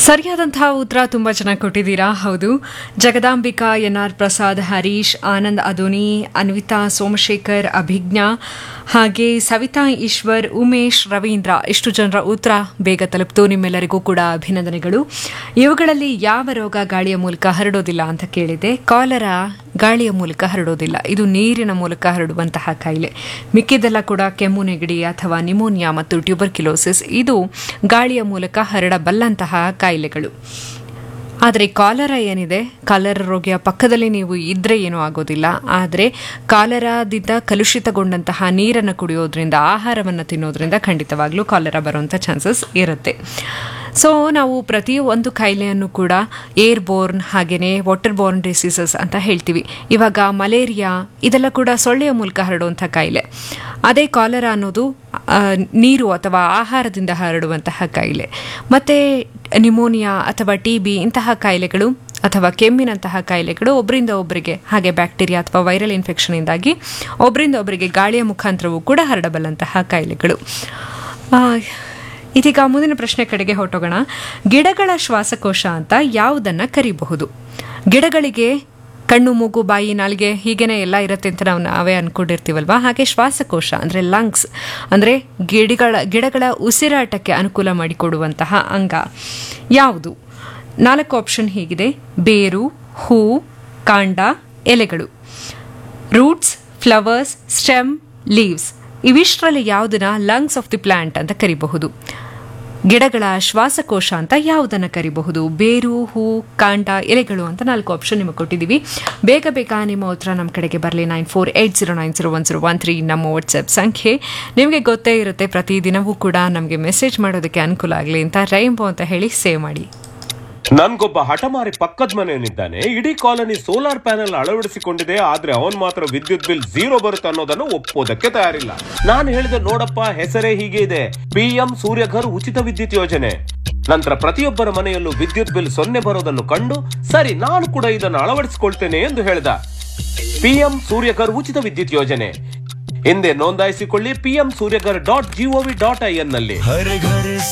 ಸರಿಯಾದಂತಹ ಉತ್ತರ ತುಂಬ ಚೆನ್ನಾಗಿ ಕೊಟ್ಟಿದ್ದೀರಾ ಹೌದು ಜಗದಾಂಬಿಕಾ ಎನ್ ಆರ್ ಪ್ರಸಾದ್ ಹರೀಶ್ ಆನಂದ್ ಅದುನಿ ಅನ್ವಿತಾ ಸೋಮಶೇಖರ್ ಅಭಿಜ್ಞಾ ಹಾಗೆ ಸವಿತಾ ಈಶ್ವರ್ ಉಮೇಶ್ ರವೀಂದ್ರ ಇಷ್ಟು ಜನರ ಉತ್ತರ ಬೇಗ ತಲುಪಿತು ನಿಮ್ಮೆಲ್ಲರಿಗೂ ಕೂಡ ಅಭಿನಂದನೆಗಳು ಇವುಗಳಲ್ಲಿ ಯಾವ ರೋಗ ಗಾಳಿಯ ಮೂಲಕ ಹರಡೋದಿಲ್ಲ ಅಂತ ಕೇಳಿದೆ ಕಾಲರ ಗಾಳಿಯ ಮೂಲಕ ಹರಡೋದಿಲ್ಲ ಇದು ನೀರಿನ ಮೂಲಕ ಹರಡುವಂತಹ ಕಾಯಿಲೆ ಮಿಕ್ಕಿದೆಲ್ಲ ಕೂಡ ಕೆಮ್ಮು ನೆಗಡಿ ಅಥವಾ ನಿಮೋನಿಯಾ ಮತ್ತು ಟ್ಯೂಬರ್ಕ್ಯುಲೋಸಿಸ್ ಇದು ಗಾಳಿಯ ಮೂಲಕ ಹರಡಬಲ್ಲಂತಹ ಕಾಯಿಲೆಗಳು ಆದರೆ ಕಾಲರ ಏನಿದೆ ಕಾಲರ ರೋಗಿಯ ಪಕ್ಕದಲ್ಲಿ ನೀವು ಇದ್ರೆ ಏನೂ ಆಗೋದಿಲ್ಲ ಆದರೆ ಕಾಲರಾದಿಂದ ಕಲುಷಿತಗೊಂಡಂತಹ ನೀರನ್ನು ಕುಡಿಯೋದ್ರಿಂದ ಆಹಾರವನ್ನು ತಿನ್ನೋದ್ರಿಂದ ಖಂಡಿತವಾಗ್ಲೂ ಕಾಲರ ಬರುವಂಥ ಚಾನ್ಸಸ್ ಇರುತ್ತೆ ಸೊ ನಾವು ಪ್ರತಿ ಒಂದು ಕಾಯಿಲೆಯನ್ನು ಕೂಡ ಏರ್ ಬೋರ್ನ್ ಹಾಗೆಯೇ ವಾಟರ್ ಬೋರ್ನ್ ಡಿಸೀಸಸ್ ಅಂತ ಹೇಳ್ತೀವಿ ಇವಾಗ ಮಲೇರಿಯಾ ಇದೆಲ್ಲ ಕೂಡ ಸೊಳ್ಳೆಯ ಮೂಲಕ ಹರಡುವಂಥ ಕಾಯಿಲೆ ಅದೇ ಕಾಲರ ಅನ್ನೋದು ಆ, ನೀರು ಅಥವಾ ಆಹಾರದಿಂದ ಹರಡುವಂತಹ ಕಾಯಿಲೆ ಮತ್ತು ನಿಮೋನಿಯಾ ಅಥವಾ ಟಿ ಬಿ ಇಂತಹ ಕಾಯಿಲೆಗಳು ಅಥವಾ ಕೆಮ್ಮಿನಂತಹ ಕಾಯಿಲೆಗಳು ಒಬ್ಬರಿಂದ ಒಬ್ಬರಿಗೆ ಹಾಗೆ ಬ್ಯಾಕ್ಟೀರಿಯಾ ಅಥವಾ ವೈರಲ್ ಇನ್ಫೆಕ್ಷನಿಂದಾಗಿ ಒಬ್ಬರಿಂದ ಒಬ್ಬರಿಗೆ ಗಾಳಿಯ ಮುಖಾಂತರವೂ ಕೂಡ ಹರಡಬಲ್ಲಂತಹ ಕಾಯಿಲೆಗಳು ಆ, ಇದೀಗ ಮುಂದಿನ ಪ್ರಶ್ನೆ ಕಡೆಗೆ ಹೊರಟೋಗೋಣ ಗಿಡಗಳ ಶ್ವಾಸಕೋಶ ಅಂತ ಯಾವುದನ್ನು ಕರಿಬಹುದು ಗಿಡಗಳಿಗೆ ಕಣ್ಣು ಮೂಗು ಬಾಯಿ ನಾಲಿಗೆ ಹೀಗೇನೆ ಎಲ್ಲ ಇರುತ್ತೆ ಅಂತ ನಾವು ನಾವೇ ಅನ್ಕೊಂಡಿರ್ತೀವಲ್ವಾ ಹಾಗೆ ಶ್ವಾಸಕೋಶ ಅಂದರೆ ಲಂಗ್ಸ್ ಅಂದರೆ ಗಿಡಗಳ ಗಿಡಗಳ ಉಸಿರಾಟಕ್ಕೆ ಅನುಕೂಲ ಮಾಡಿಕೊಡುವಂತಹ ಅಂಗ ಯಾವುದು ನಾಲ್ಕು ಆಪ್ಷನ್ ಹೀಗಿದೆ ಬೇರು ಹೂ ಕಾಂಡ ಎಲೆಗಳು ರೂಟ್ಸ್ ಫ್ಲವರ್ಸ್ ಸ್ಟೆಮ್ ಲೀವ್ಸ್ ಇವಿಷ್ಟರಲ್ಲಿ ಯಾವುದನ್ನ ಲಂಗ್ಸ್ ಆಫ್ ದಿ ಪ್ಲಾಂಟ್ ಅಂತ ಕರಿಬಹುದು ಗಿಡಗಳ ಶ್ವಾಸಕೋಶ ಅಂತ ಯಾವುದನ್ನು ಕರಿಬಹುದು ಬೇರು ಹೂ ಕಾಂಡ ಎಲೆಗಳು ಅಂತ ನಾಲ್ಕು ಆಪ್ಷನ್ ನಿಮಗೆ ಕೊಟ್ಟಿದ್ದೀವಿ ಬೇಗ ಬೇಗ ನಿಮ್ಮ ಉತ್ತರ ನಮ್ಮ ಕಡೆಗೆ ಬರಲಿ nine four eight zero nine zero one zero one three ನಮ್ಮ ವಾಟ್ಸಪ್ ಸಂಖ್ಯೆ ನಿಮಗೆ ಗೊತ್ತೇ ಇರುತ್ತೆ ಪ್ರತಿದಿನವೂ ಕೂಡ ನಮಗೆ ಮೆಸೇಜ್ ಮಾಡೋದಕ್ಕೆ ಅನುಕೂಲ ಆಗಲಿ ಅಂತ ರೈಂಬೋ ಅಂತ ಹೇಳಿ ಸೇವ್ ಮಾಡಿ ನನ್ಗೊಬ್ಬ ಹಠಮಾರಿ ಪಕ್ಕದ ಮನೆಯವನಿದ್ದಾನೆ ಇಡೀ ಕಾಲನಿ ಸೋಲಾರ್ ಪ್ಯಾನೆಲ್ ಅಳವಡಿಸಿಕೊಂಡಿದೆ ಆದ್ರೆ ಅವನ್ ಮಾತ್ರ ವಿದ್ಯುತ್ ಬಿಲ್ ಝೀರೋ ಬರುತ್ತೆ ಅನ್ನೋದನ್ನು ಒಪ್ಪೋದಕ್ಕೆ ತಯಾರಿಲ್ಲ ನಾನು ಹೇಳಿದೆ ನೋಡಪ್ಪ ಹೆಸರೇ ಹೀಗೆ ಇದೆ ಪಿಎಂ ಸೂರ್ಯಘರ್ ಉಚಿತ ವಿದ್ಯುತ್ ಯೋಜನೆ ನಂತರ ಪ್ರತಿಯೊಬ್ಬರ ಮನೆಯಲ್ಲೂ ವಿದ್ಯುತ್ ಬಿಲ್ ಸೊನ್ನೆ ಬರೋದನ್ನು ಕಂಡು ಸರಿ ನಾನು ಕೂಡ ಇದನ್ನು ಅಳವಡಿಸಿಕೊಳ್ತೇನೆ ಎಂದು ಹೇಳಿದ ಪಿಎಂ ಸೂರ್ಯಘರ್ ಉಚಿತ ವಿದ್ಯುತ್ ಯೋಜನೆ ಹಿಂದೆ ನೋಂದಾಯಿಸಿಕೊಳ್ಳಿ PM Suryaghar dot G O V dot I N ನಲ್ಲಿ हर घर